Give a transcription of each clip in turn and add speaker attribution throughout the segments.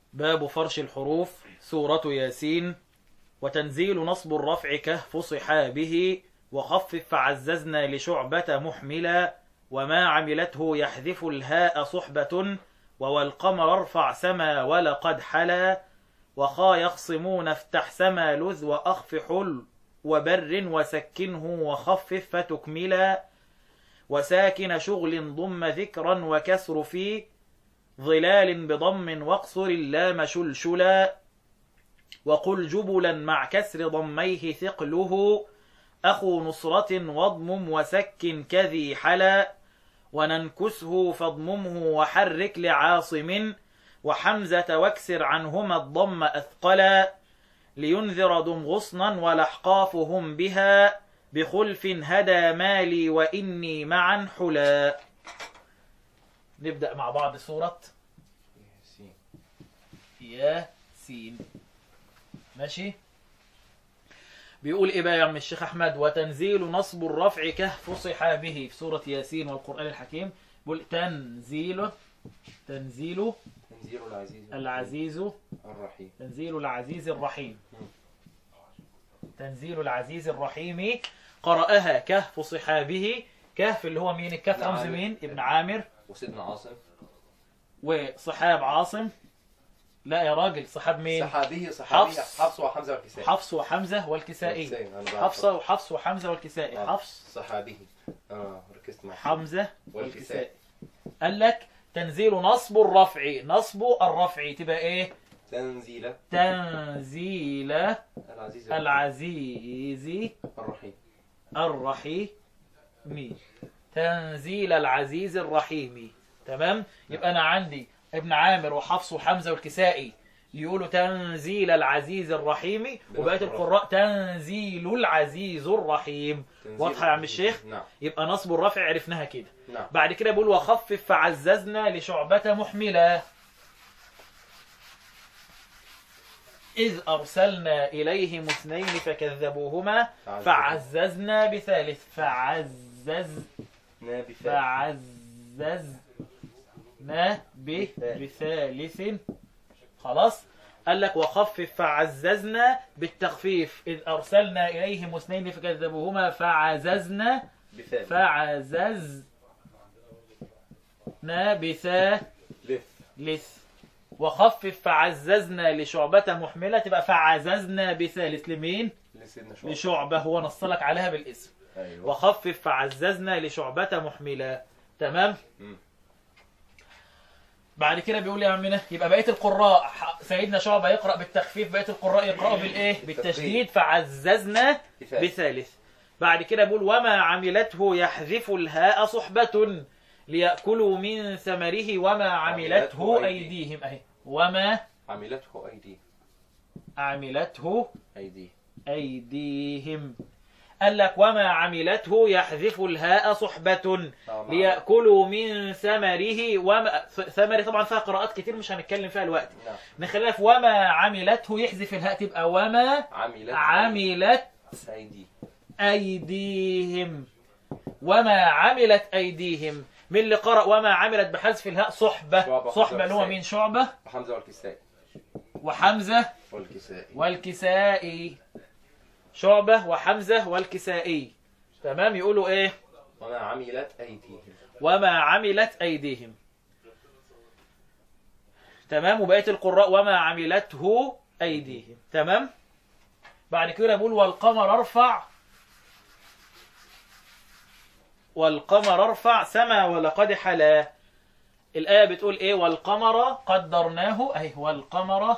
Speaker 1: باب فرش الحروف سورة ياسين وتنزيل نصب الرفع كهف صحابه وخفف فعززنا لشعبة محملا وما عملته يحذف الهاء صحبة ووالقمر ارفع سما ولقد حلا وخا يخصمون افتح سما لذ وأخف حل وبر وسكنه وخفف فتكملا وساكن شغل ضم ذكرا وكسر في ظلال بضم واقصر اللام شلشلا وقل جبلا مع كسر ضميه ثقله أخو نصرة واضمم وسك كذي حلا وننكسه فاضممه وحرك لعاصم وحمزة واكسر عنهما الضم أثقلا لينذر دم غصنا ولحقافهم بها بخلف هدى مالي وإني معا حلا نبدأ مع بعض سورة
Speaker 2: ياسين
Speaker 1: ياسين ماشي بيقول ايه بقى يا عم الشيخ احمد وتنزيل نصب الرفع كهف صحابه في سورة ياسين والقرآن الحكيم بيقول تنزيل تنزيل
Speaker 2: تنزيل العزيز
Speaker 1: العزيز
Speaker 2: الرحيم
Speaker 1: تنزيل العزيز الرحيم تنزيل العزيز الرحيم قرأها كهف صحابه كهف اللي هو مين الكهف
Speaker 2: ابن
Speaker 1: رمز
Speaker 2: عامر.
Speaker 1: مين ابن عامر
Speaker 2: وسيدنا عاصم
Speaker 1: وصحاب عاصم لا يا راجل صحاب مين
Speaker 2: صحابيه صحابيه
Speaker 1: حفص.
Speaker 2: حفص وحمزه والكسائي
Speaker 1: حفص وحمزة والكسائي
Speaker 2: والكسائي، أنا بعرف.
Speaker 1: حفصة وحفص وحمزة والكسائي
Speaker 2: آه.
Speaker 1: حفص
Speaker 2: صحابيه اه ركزت معك
Speaker 1: حمزة
Speaker 2: والكسائي.
Speaker 1: والكسائي قال لك تنزيل نصب الرفع نصب الرفع تبقى ايه
Speaker 2: تنزيل
Speaker 1: تنزيل
Speaker 2: العزيز
Speaker 1: العزيز
Speaker 2: الرحيم
Speaker 1: الرحيم تنزيل العزيز الرحيم تمام يبقى انا عندي ابن عامر وحفص وحمزه والكسائي يقولوا تنزيل العزيز الرحيم وبقيه القراء تنزيل العزيز الرحيم
Speaker 2: تنزيل
Speaker 1: واضحه يا عم
Speaker 2: العزيز.
Speaker 1: الشيخ
Speaker 2: نعم
Speaker 1: يبقى نصب الرفع عرفناها كده
Speaker 2: نعم
Speaker 1: بعد كده بيقول وخفف فعززنا لشعبة محملا إذ أرسلنا إليهم اثنين فكذبوهما فعززنا بثالث فعزز
Speaker 2: نابثة
Speaker 1: فعززنا ب- بثالث خلاص قال لك وخفف فعززنا بالتخفيف إذ أرسلنا إليهم اثنين فكذبوهما فعززنا
Speaker 2: بثالث
Speaker 1: فعززنا بثالث
Speaker 2: لث
Speaker 1: وخفف فعززنا لشعبة محملة تبقى فعززنا بثالث لمين؟
Speaker 2: لسيدنا شعبة
Speaker 1: لشعبة هو نصلك عليها بالاسم
Speaker 2: ايوه
Speaker 1: وخفف فعززنا لشعبة محملة تمام؟
Speaker 2: مم.
Speaker 1: بعد كده بيقول يا عمنا يبقى بقيه القراء ح- سيدنا شعبة يقرأ بالتخفيف بقيه القراء يقرأوا بالايه؟ بالتشديد فعززنا
Speaker 2: بثالث
Speaker 1: بثالث بعد كده بيقول وما عملته يحذف الهاء صحبة ليأكلوا من ثمره وما عملته
Speaker 2: عملته
Speaker 1: أيديهم أهي وما
Speaker 2: عملته ايدي
Speaker 1: عملته
Speaker 2: ايدي
Speaker 1: أيديهم قال لك وما عملته يحذف الهاء صحبة
Speaker 2: آه، مع-
Speaker 1: ليأكلوا من ثمره وما ث- ثمره طبعا فيها قراءات كتير مش هنتكلم فيها الوقت
Speaker 2: نعم
Speaker 1: نخليها في وما عملته يحذف الهاء تبقى وما
Speaker 2: عملت
Speaker 1: عملت
Speaker 2: ايدي
Speaker 1: أيديهم وما عملت أيديهم من اللي قرأ وما عملت بحذف الهاء صحبة
Speaker 2: شعبة،
Speaker 1: صحبة اللي هو
Speaker 2: حمزة
Speaker 1: مين شعبة
Speaker 2: وحمزه والكسائي
Speaker 1: وحمزة
Speaker 2: والكسائي
Speaker 1: والكسائي شعبة وحمزة والكسائي تمام يقولوا ايه
Speaker 2: وما عملت ايديهم
Speaker 1: وما عملت أيديهم تمام وبقية القراء وما عملته أيديهم تمام بعد كده بقول والقمر ارفع والقمر ارفع سما ولقد حلا الآية بتقول ايه والقمر قدرناه اهي والقمر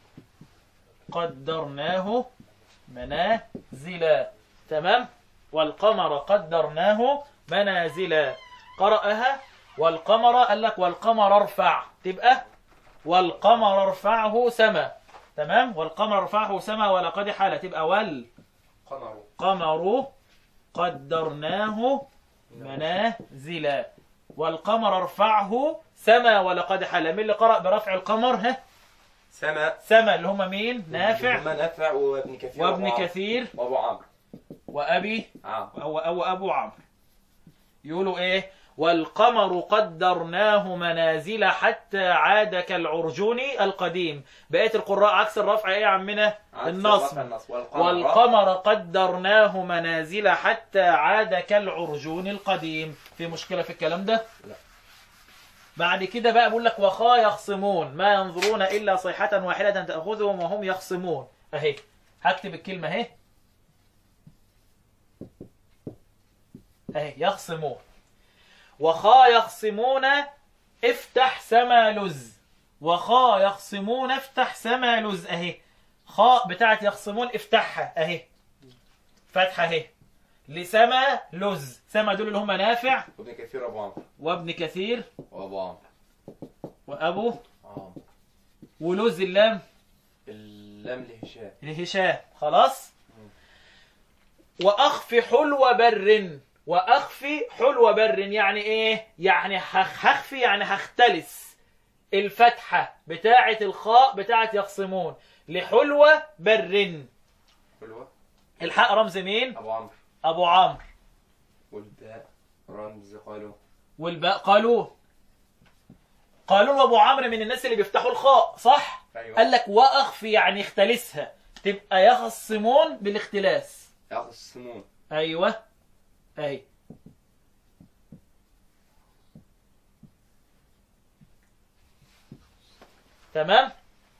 Speaker 1: قدرناه منازلا تمام والقمر قدرناه منازلا قرأها والقمر قال لك والقمر ارفع تبقى والقمر ارفعه سما تمام والقمر ارفعه سما ولقد حال تبقى والقمر
Speaker 2: قمر
Speaker 1: قدرناه منازلا والقمر ارفعه سما ولقد حل من اللي قرأ برفع القمر ها
Speaker 2: سما
Speaker 1: سما اللي هم مين نافع
Speaker 2: هما نافع وابن كثير
Speaker 1: وابن
Speaker 2: وأبو عمرو.
Speaker 1: كثير
Speaker 2: وابو عمرو
Speaker 1: وأبي
Speaker 2: عام
Speaker 1: أو, أو أبو عمرو يقولوا إيه والقمر قدرناه منازل حتى عاد كالعرجون القديم بقية القراء عكس الرفع ايه يا عمنا
Speaker 2: عكس
Speaker 1: النصب
Speaker 2: الرفع النصب والقمر
Speaker 1: والقمر قدرناه منازل حتى عاد كالعرجون القديم في مشكلة في الكلام ده
Speaker 2: لا.
Speaker 1: بعد كده بقى بقول لك وخا يخصمون ما ينظرون إلا صيحة واحدة تأخذهم وهم يخصمون أهي هكتب الكلمة أهي أهي يخصمون وخا يخصمون افتح سما لز وخا يخصمون افتح سما لز أهي خاء بتاعت يخصمون افتحها أهي فتحة أهي لسما لز سما دول اللي هم نافع
Speaker 2: وابن كثير ابو عمرو
Speaker 1: وابن كثير
Speaker 2: وابو عمرو
Speaker 1: وأبو
Speaker 2: عمرو
Speaker 1: ولوز اللام
Speaker 2: اللام لهشام
Speaker 1: لهشام خلاص واخفي حلو بر واخفي حلو بر يعني ايه يعني هخ- هخفي يعني هختلس الفتحه بتاعه الخاء بتاعه يخصمون لحلوة بر
Speaker 2: حلوة
Speaker 1: الحاء رمز مين
Speaker 2: ابو عمرو
Speaker 1: ابو عمرو
Speaker 2: والباء رمز قالوا
Speaker 1: والباء قالون قالون وابو عمرو من الناس اللي بيفتحوا الخاء صح
Speaker 2: ايوه
Speaker 1: قال لك واخفي يعني اختلسها تبقى يخصمون بالاختلاس
Speaker 2: ياخذ السمون
Speaker 1: ايوه اي تمام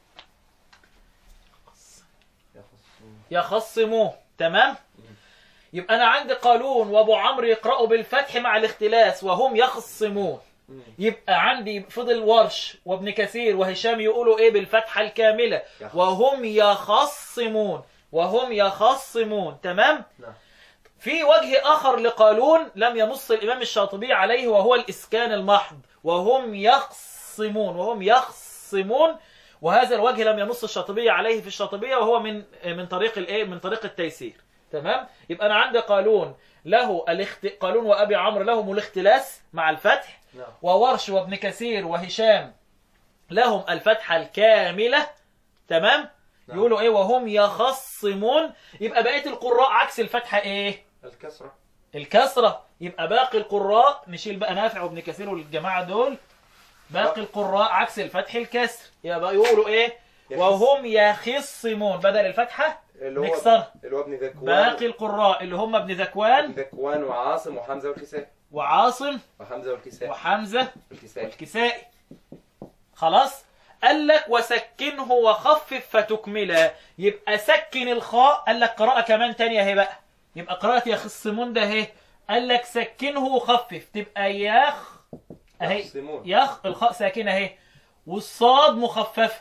Speaker 2: ياخذ السمون
Speaker 1: يخصموه تمام يبقى انا عندي قالون وابو عمرو يقرأوا بالفتح مع الاختلاس وهم يخصمون يبقى عندي فضل ورش وابن كثير وهشام يقولوا ايه بالفتحة الكاملة
Speaker 2: يخص.
Speaker 1: وهم يخصمون وهم يخصمون تمام
Speaker 2: نعم.
Speaker 1: في وجه آخر لقالون لم ينص الإمام الشاطبي عليه وهو الإسكان المحض وهم يخصمون وهم يخصمون وهذا الوجه لم ينص الشاطبي عليه في الشاطبية وهو من من طريق الايه من طريق التيسير تمام يبقى أنا عندي قالون له الاخت... قالون وأبي عمرو لهم الاختلاس مع الفتح
Speaker 2: نعم
Speaker 1: وورش وابن كثير وهشام لهم الفتحة الكاملة تمام
Speaker 2: نعم.
Speaker 1: يقولوا ايه وهم يخصمون يبقى بقية القراء عكس الفتحة ايه
Speaker 2: الكسرة
Speaker 1: الكسرة يبقى باقي القراء نشيل بقى نافع وابن كثير والجماعة دول باقي القراء عكس الفتح الكسر يبقى يقولوا ايه
Speaker 2: يخص.
Speaker 1: وهم يخصمون بدل الفتحة
Speaker 2: اللي هو
Speaker 1: نكسرها
Speaker 2: اللي هو ابن ذكوان
Speaker 1: باقي القراء اللي هم ابن
Speaker 2: ابن
Speaker 1: ذكوان
Speaker 2: ذكوان وعاصم وحمزة والكساء
Speaker 1: وعاصم
Speaker 2: وحمزة والكساء
Speaker 1: وحمزة
Speaker 2: والكساء
Speaker 1: والكسائي خلاص قال لك وسكنه وخفف فتكملا يبقى سكن الخاء قال لك قراءة كمان تانية اهي بقى يبقى قراءة يخصمون ده اهي قال لك سكنه وخفف تبقى يخ اهي
Speaker 2: يخصمون.
Speaker 1: يخ الخاء ساكنة اهي والصاد مخففة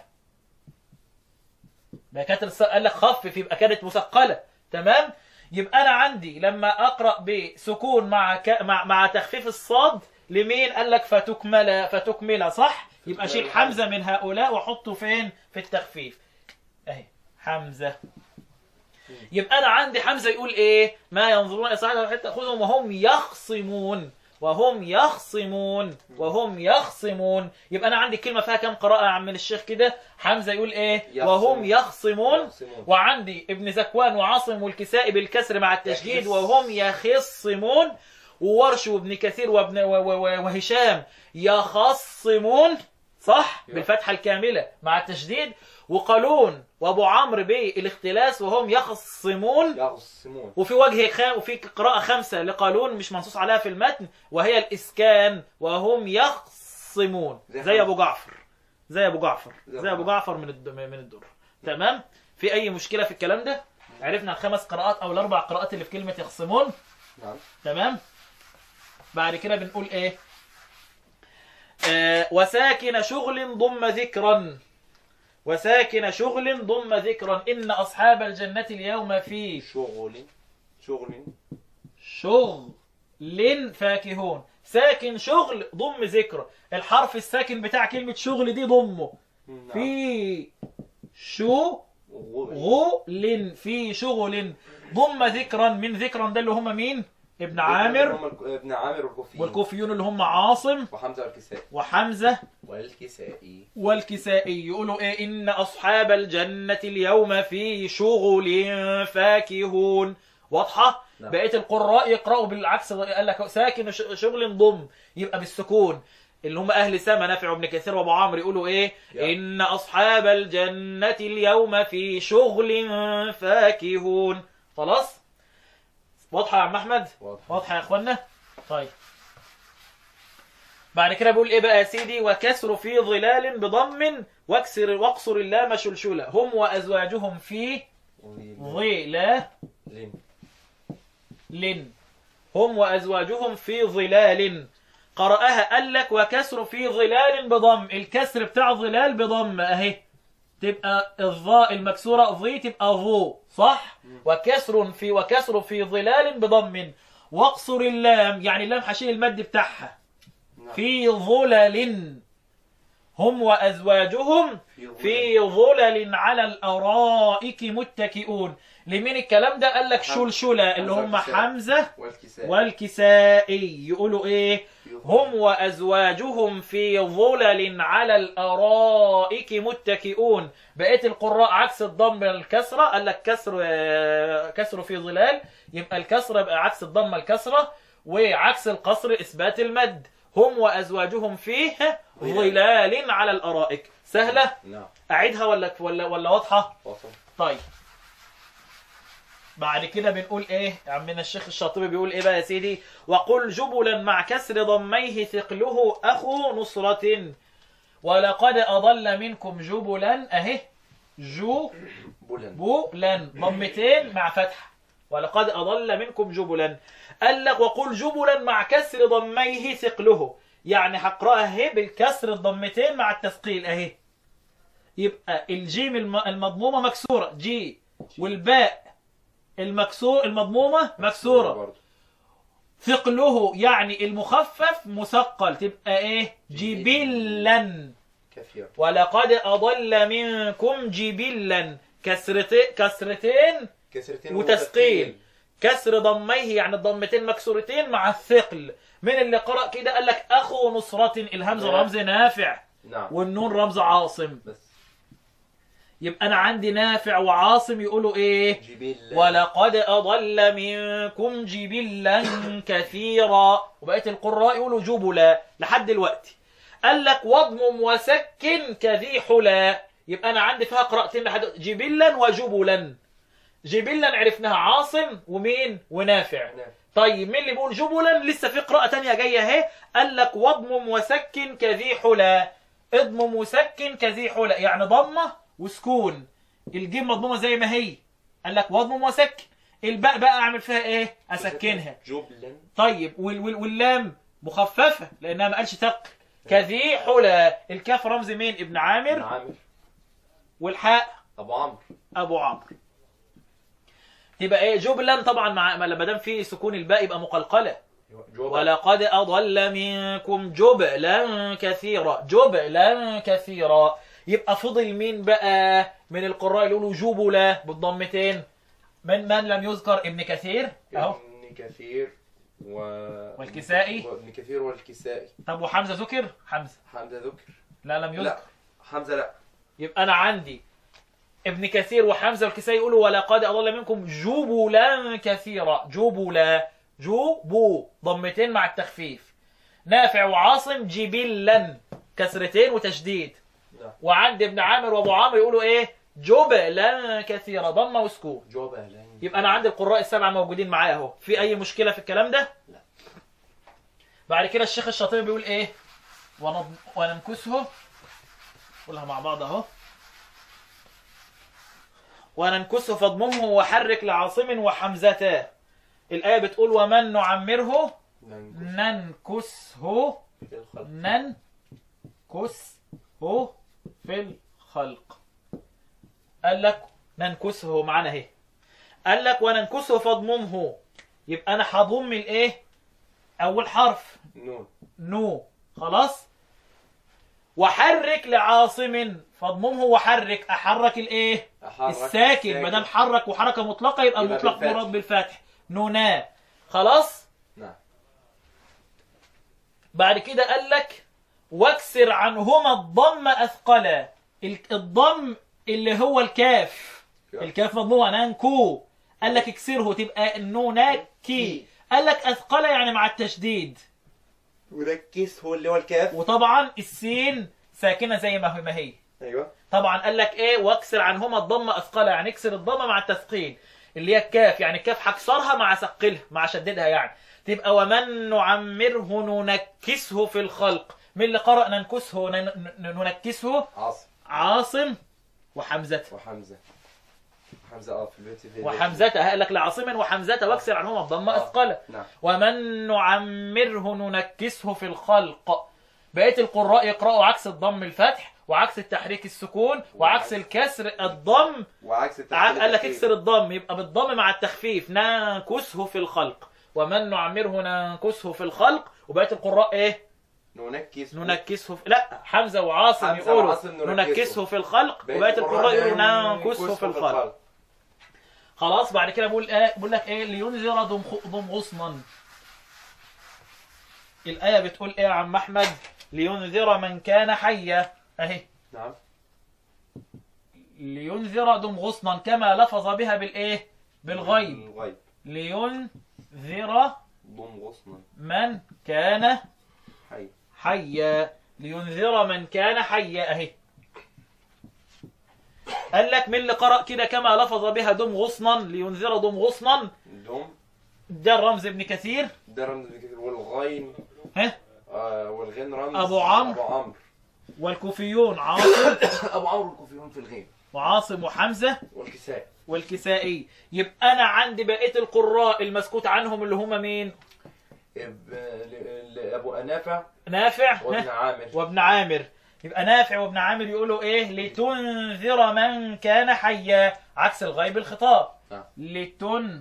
Speaker 1: بقى كانت الصاد قال لك خفف يبقى كانت مثقلة تمام يبقى انا عندي لما اقرا بسكون مع ك... مع مع تخفيف الصاد لمين قال لك فتكمل فتكمل صح يبقى شيل حمزه من هؤلاء واحطه فين في التخفيف اهي حمزه يبقى انا عندي حمزه يقول ايه ما ينظرون الى صاحب حتى خذهم وهم يخصمون وهم يخصمون وهم يخصمون يبقى انا عندي كلمه فيها كام قراءه يا عم الشيخ كده حمزه يقول ايه
Speaker 2: يخصمون.
Speaker 1: وهم يخصمون
Speaker 2: يخصمون.
Speaker 1: وعندي ابن زكوان وعاصم والكسائي بالكسر مع التشديد
Speaker 2: يخص.
Speaker 1: وهم يخصمون وورش وابن كثير وابن و- و- و- وهشام يخصمون صح
Speaker 2: يا.
Speaker 1: بالفتحة الكاملة مع التشديد وقالون وابو عمرو بالاختلاس وهم يخصمون
Speaker 2: ياخذ السمون
Speaker 1: وفي وجه خام وفي قراءة خمسة لقالون مش منصوص عليها في المتن وهي الإسكان وهم يخصمون
Speaker 2: زي
Speaker 1: زي
Speaker 2: حمزة.
Speaker 1: أبو جعفر زي أبو جعفر
Speaker 2: زي
Speaker 1: زي
Speaker 2: أبو
Speaker 1: أبو جعفر من الد... من الدر تمام في أي مشكلة في الكلام ده عرفنا الخمس قراءات أو الأربع قراءات اللي في كلمة يخصمون
Speaker 2: نعم
Speaker 1: تمام بعد كده بنقول إيه آه وساكن شغل ضم ذكرا وساكن شغل ضم ذكرا إن أصحاب الجنة اليوم في
Speaker 2: شغل شغل
Speaker 1: شغل فاكهون ساكن شغل ضم ذكر الحرف الساكن بتاع كلمة شغل دي ضمه
Speaker 2: نعم.
Speaker 1: في شو
Speaker 2: غل.
Speaker 1: غل في شغل ضم ذكرا من ذكرا ده اللي هم مين ابن عامر
Speaker 2: هم الك- ابن عامر والكوفيين
Speaker 1: والكوفيون اللي هم عاصم
Speaker 2: وحمزة والكساء
Speaker 1: وحمزة
Speaker 2: والكسائي
Speaker 1: والكسائي يقولوا ايه ان اصحاب الجنة اليوم في شغل فاكهون واضحة
Speaker 2: نعم.
Speaker 1: بقيه القراء يقراوا بالعكس قال لك ساكن ش- شغل ضم يبقى بالسكون اللي هم اهل سما نافع وابن كثير وابو عمرو يقولوا ايه
Speaker 2: يا.
Speaker 1: ان اصحاب الجنه اليوم في شغل فاكهون خلاص واضحه يا عم احمد
Speaker 2: واضح
Speaker 1: واضحه يا اخوانا طيب بعد كده بيقول ايه بقى يا سيدي وكسر في ظلال بضم واكسر واقصر اللام شلشله هم وازواجهم في ظلال
Speaker 2: لين
Speaker 1: لن هم وأزواجهم في ظلال قرأها قال لك وكسر في ظلال بضم الكسر بتاع ظلال بضم أهي تبقى الظاء المكسورة ظي تبقى ظو صح وكسر في وكسر في ظلال بضم واقصر اللام يعني اللام حشيل المد بتاعها
Speaker 2: نعم.
Speaker 1: في ظلل هم وأزواجهم في ظلل على الأرائك متكئون لمين الكلام ده قال لك شلشلة اللي هم حمزة
Speaker 2: والكساء
Speaker 1: والكسائي يقولوا ايه
Speaker 2: في ظلل.
Speaker 1: هم وأزواجهم في ظلل على الأرائك متكئون بقية القراء عكس الضم الكسرة قال لك كسر آه، كسر في ظلال يبقى الكسرة يبقى عكس الضم الكسرة وعكس القصر إثبات المد هم وأزواجهم فيه ظلال على الأرائك سهلة
Speaker 2: نعم
Speaker 1: أعيدها ولا ولا ولا واضحة
Speaker 2: وصل
Speaker 1: طيب بعد كده بنقول ايه عمنا الشيخ الشاطبي بيقول ايه بقى يا سيدي وقل جبلا مع كسر ضميه ثقله اخو نصرة ولقد اضل منكم جبلا اهي جو
Speaker 2: بولن
Speaker 1: بولا ضمتين مع فتح ولقد اضل منكم جبلا قال لك وقل جبلا مع كسر ضميه ثقله يعني هقراها اهي بالكسر الضمتين مع التثقيل اهي يبقى الجيم الم- المضمومه مكسوره جي والباء المكسور المضمومه مكسوره
Speaker 2: برضه
Speaker 1: ثقله يعني المخفف مثقل تبقى ايه جبلا
Speaker 2: كثير
Speaker 1: ولقد اضل منكم جبلا كسرتين كسرتين
Speaker 2: كسرتين
Speaker 1: وتثقيل كسر ضميه يعني الضمتين مكسورتين مع الثقل من اللي قرأ كده قال لك أخو نصرة الهمزة
Speaker 2: نعم.
Speaker 1: رمز نافع
Speaker 2: نعم
Speaker 1: والنون رمز عاصم
Speaker 2: بس
Speaker 1: يبقى أنا عندي نافع وعاصم يقولوا إيه
Speaker 2: جبال
Speaker 1: ولقد أضل منكم جبلا كثيرا وبقية القراء يقولوا جبلا لحد دلوقتي قال لك واضمم وسكن كذي حلا يبقى أنا عندي فيها قراءتين لحد جبلا وجبلا جبلا عرفناها عاصم ومين ونافع
Speaker 2: نعم.
Speaker 1: طيب مين اللي بيقول جبلا لسه في قراءة تانية جاية اهي قال لك واضمم وسكن كذي حلا اضمم وسكن كذي حلا يعني ضمة وسكون الجيم مضمومة زي ما هي قال لك واضمم وسكن الباء بقى اعمل فيها ايه اسكنها
Speaker 2: جبلا
Speaker 1: طيب وال وال واللام مخففة لانها ما قالش ثقل كذي حلا الكاف رمز مين ابن
Speaker 2: بن
Speaker 1: عامر
Speaker 2: عامر
Speaker 1: والحاء
Speaker 2: ابو عمرو
Speaker 1: ابو عمرو تبقى ايه جبلا طبعا مع ما دام في سكون الباء يبقى مقلقله
Speaker 2: جبل
Speaker 1: ولقد أضل منكم جبلا كثيرا جبلا كثيرا يبقى فضل مين بقى من القراء اللي يقولوا جبلا بالضمتين من من لم يذكر ابن كثير اهو
Speaker 2: ابن كثير و...
Speaker 1: والكسائي؟
Speaker 2: وابن كثير والكسائي
Speaker 1: طب وحمزة ذكر حمزة
Speaker 2: حمزة ذكر
Speaker 1: لا لم يذكر
Speaker 2: لا حمزة لا
Speaker 1: يبقى أنا عندي ابن كثير وحمزة والكسائي يقولوا ولقد أضل منكم جبلا كثيرا جبلا جوبو ضمتين مع التخفيف نافع وعاصم جبلا كسرتين وتشديد
Speaker 2: لا
Speaker 1: وعند ابن عامر وابو عمرو يقولوا ايه جبلا كثيرا ضمه وسكون
Speaker 2: جبلا
Speaker 1: يبقى انا عندي القراء السبعه موجودين معايا اهو في اي مشكله في الكلام ده
Speaker 2: لا.
Speaker 1: بعد كده الشيخ الشاطبي بيقول ايه ونض... وننكسه قولها مع بعض اهو وننكسه فاضممه وحرك لعاصم وحمزتاه الآية بتقول ومن نعمره
Speaker 2: ننكس
Speaker 1: ننكسه
Speaker 2: في الخلق
Speaker 1: ننكسه في الخلق قال لك ننكسه معانا اهي قال لك وننكسه فاضممه يبقى انا هضم الايه اول حرف
Speaker 2: نون
Speaker 1: نو خلاص وحرك لعاصم فاضممه وحرك احرك الايه
Speaker 2: أحرك
Speaker 1: الساكن ما دام حرك وحركه مطلقه يبقى
Speaker 2: يبقى
Speaker 1: المطلق
Speaker 2: بالفتح.
Speaker 1: مراد بالفتح نونا خلاص
Speaker 2: نعم
Speaker 1: بعد كده قال لك واكسر عنهما الضم اثقلا ال- الضم اللي هو الكاف الكاف مضمومه ننكو قال لك اكسره تبقى ننكي قال لك اثقل يعني مع التشديد
Speaker 2: وركز هو اللي هو الكاف
Speaker 1: وطبعا السين ساكنه زي ما هي ما هي
Speaker 2: ايوه
Speaker 1: طبعا قال لك ايه واكسر عنهما الضمه اثقلها يعني اكسر الضمه مع التثقيل اللي هي الكاف يعني الكاف هكسرها مع ثقلها مع شددها يعني تبقى ومن نعمره ننكسه في الخلق من اللي قرأ ننكسه نن- ن- ننكسه
Speaker 2: عاصم
Speaker 1: عاصم وحمزة
Speaker 2: وحمزه حمزه اه في البيت في
Speaker 1: وحمزة قال لك لعاصم وحمزة واكسر عنهما الضمه
Speaker 2: آه.
Speaker 1: اثقلها
Speaker 2: نعم
Speaker 1: ومن نعمره ننكسه في الخلق بقية القراء يقرأوا عكس الضم الفتح وعكس التحريك السكون وعكس الكسر الضم
Speaker 2: وعكس
Speaker 1: ع-
Speaker 2: التحريك
Speaker 1: قال لك
Speaker 2: التخفيف.
Speaker 1: اكسر الضم يبقى بالضم مع التخفيف ننكسه في الخلق ومن نعمره ننكسه في الخلق وبقية القراء ايه
Speaker 2: ننكس
Speaker 1: ننكسه في لا حمزة وعاصم
Speaker 2: حمزة
Speaker 1: يقولوا
Speaker 2: وعاصم ننكسه.
Speaker 1: ننكسه في الخلق
Speaker 2: بقية
Speaker 1: وبقية القراء يقولوا
Speaker 2: ننكسه
Speaker 1: ننكسه في الخلق خلاص بعد كده بقول ايه بقول لك ايه لينذر ضم ضم غصنا الآية بتقول ايه يا عم احمد لينذر من كان حيا اهي
Speaker 2: نعم
Speaker 1: لينذر ضم غصنا كما لفظ بها بالايه بالغيب
Speaker 2: الغيب
Speaker 1: لينذر
Speaker 2: ضم غصنا
Speaker 1: من كان
Speaker 2: حي
Speaker 1: حيا لينذر من كان حيا اهي قال لك من اللي قرأ كده كما لفظ بها دم غصنا لينذر دم غصنا
Speaker 2: دم
Speaker 1: ده الرمز ابن كثير
Speaker 2: ده رمز ابن كثير والغين
Speaker 1: ها
Speaker 2: آه والغين رمز
Speaker 1: أبو عمرو.
Speaker 2: ابو عمرو
Speaker 1: والكوفيون عاصم
Speaker 2: ابو عمرو الكوفيون في الغين
Speaker 1: وعاصم وحمزة
Speaker 2: والكساء
Speaker 1: والكسائي يبقى أنا عندي بقية القراء المسكوت عنهم اللي هم مين
Speaker 2: اب- ل- ل- ابو انافع
Speaker 1: نافع
Speaker 2: وابن
Speaker 1: ها؟
Speaker 2: عامر
Speaker 1: وابن عامر يبقى نافع وابن عامر يقولوا ايه لتنذر من كان حيا عكس الغيب الخطاب
Speaker 2: آه.
Speaker 1: لتن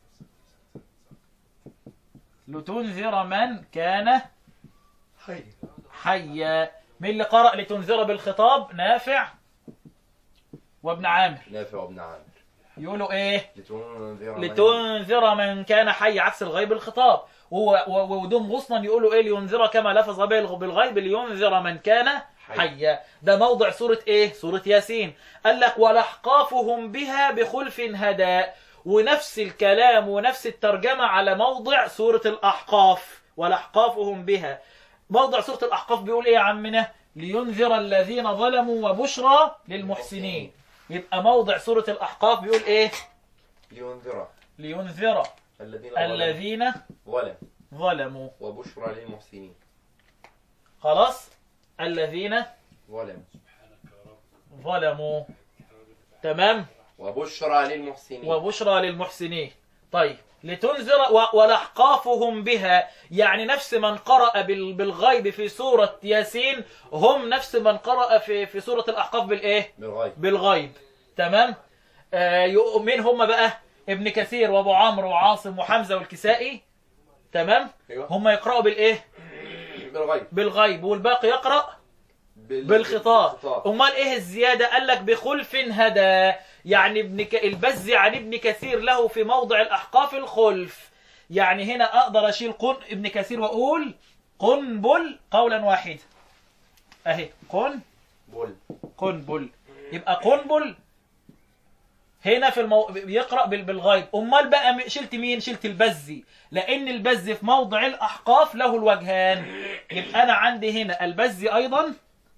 Speaker 1: لتنذر من كان
Speaker 2: حي
Speaker 1: حيا مين اللي قرأ لتنذر بالخطاب نافع وابن عامر
Speaker 2: نافع وابن عامر
Speaker 1: يقولوا ايه
Speaker 2: لتنذر من-
Speaker 1: لتنذر من كان حي عكس الغيب الخطاب و- و- ودم غصنا يقولوا ايه لينذر كما لفظ به بالغيب لينذر من كان
Speaker 2: حي.
Speaker 1: حيا ده موضع سورة ايه سورة ياسين قال لك ولحقافهم بها بخلف هدى ونفس الكلام ونفس الترجمة على موضع سورة الأحقاف ولحقافهم بها موضع سورة الأحقاف بيقول ايه يا عمنا لينذر الذين ظلموا وبشرى للمحسنين يبقى موضع سورة الأحقاف بيقول ايه
Speaker 2: لينذر
Speaker 1: لينذر
Speaker 2: الذين ظلموا
Speaker 1: الذين
Speaker 2: ظلم
Speaker 1: ظلموا
Speaker 2: وبشرى للمحسنين
Speaker 1: خلاص الذين
Speaker 2: ظلم
Speaker 1: ظلموا تمام
Speaker 2: وبشرى للمحسنين
Speaker 1: وبشرى للمحسنين طيب لتنذر و- ولحقافهم بها يعني نفس من قرأ بال- بالغيب في سورة ياسين هم نفس من قرأ في في سورة الأحقاف بالإيه؟
Speaker 2: بالغيب
Speaker 1: بالغيب تمام آه يق- مين هم بقى ابن كثير وابو عمرو وعاصم وحمزة والكسائي تمام
Speaker 2: ايوه
Speaker 1: هم يقرأوا بالإيه؟
Speaker 2: بالغيب
Speaker 1: بالغيب والباقي يقرأ
Speaker 2: بال-
Speaker 1: بالخطاب
Speaker 2: بالخطاب.
Speaker 1: امال ايه الزياده قال لك بخلف هدى يعني ابن ك... البز عن ابن كثير له في موضع الاحقاف الخلف يعني هنا اقدر اشيل قن ابن كثير واقول قنبل قولا واحدا اهي قن
Speaker 2: بول
Speaker 1: قنبل يبقى قنبل هنا في المو... بيقرا بال- بالغيب امال بقى م- شلت مين شلت البزي لان البز في موضع الاحقاف له الوجهان يبقى انا عندي هنا البزي ايضا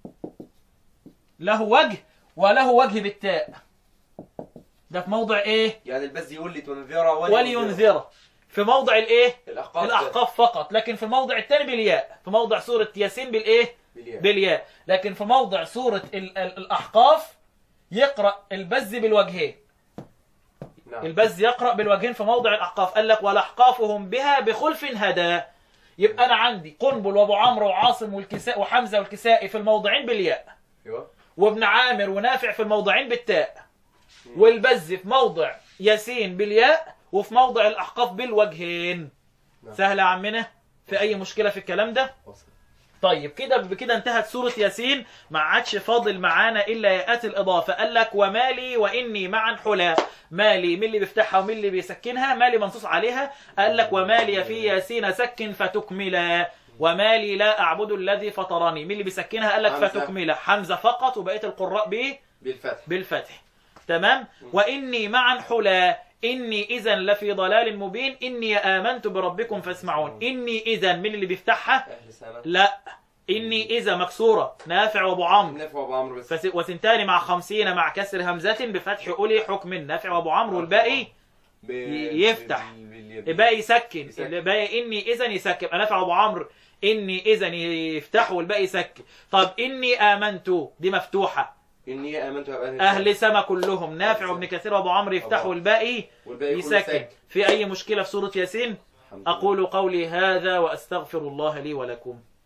Speaker 1: له وجه وله وجه بالتاء ده في موضع ايه
Speaker 2: يعني البز يقول لي تنذر
Speaker 1: ولينذر في موضع الايه
Speaker 2: الاحقاف
Speaker 1: الاحقاف فقط لكن في الموضع الثاني بالياء في موضع سوره ياسين بالايه
Speaker 2: بالياء.
Speaker 1: بالياء لكن في موضع سوره ال- ال- الاحقاف يقرا البز بالوجهين
Speaker 2: نعم
Speaker 1: البز يقرا بالوجهين في موضع الاحقاف قال لك ولاحقافهم بها بخلف هدى يبقى انا عندي قنبل وابو عمرو وعاصم والكساء وحمزه والكسائي في الموضعين بالياء
Speaker 2: ايوه
Speaker 1: وابن عامر ونافع في الموضعين بالتاء والبز في موضع ياسين بالياء وفي موضع الاحقاف بالوجهين
Speaker 2: نعم.
Speaker 1: سهل يا عمنا في اي مشكله في الكلام ده
Speaker 2: وصل.
Speaker 1: طيب كده بكده انتهت سورة ياسين ما عادش فاضل معانا إلا ياءات الإضافة قال لك ومالي وإني معا حلا مالي مين اللي بيفتحها ومين اللي بيسكنها مالي منصوص عليها قال لك ومالي في ياسين سكن فتكملا ومالي لا أعبد الذي فطرني مين اللي بيسكنها قال لك
Speaker 2: حمزة.
Speaker 1: فتكملا حمزة فقط وبقية القراء به
Speaker 2: بالفتح
Speaker 1: بالفتح تمام وإني معا حلا إني إذا لفي ضلال مبين إني آمنت بربكم فاسمعون إني إذا من اللي بيفتحها
Speaker 2: أهل سنة
Speaker 1: لا إني إذا مكسورة نافع وأبو عمرو
Speaker 2: نافع أبو عمرو بس
Speaker 1: فس- وثنتان مع خمسين مع كسر همزة بفتح أولي حكم نافع وأبو عمرو والباقي
Speaker 2: ب...
Speaker 1: يفتح.
Speaker 2: بال- بال-
Speaker 1: الباقي يسكن
Speaker 2: يسكن.
Speaker 1: الباقي إني إذا يسكن أنا نافع وأبو عمرو إني إذا يفتح والباقي يسكن طب إني آمنت دي مفتوحة
Speaker 2: إني آمنت بأهل
Speaker 1: أهل سما كلهم نافع وابن كثير وأبو عمرو يفتحوا والباقي
Speaker 2: والباقي كله
Speaker 1: يسكن
Speaker 2: ساكن.
Speaker 1: في أي مشكلة في سورة ياسين
Speaker 2: الحمد لله.
Speaker 1: أقول قولي هذا وأستغفر الله لي ولكم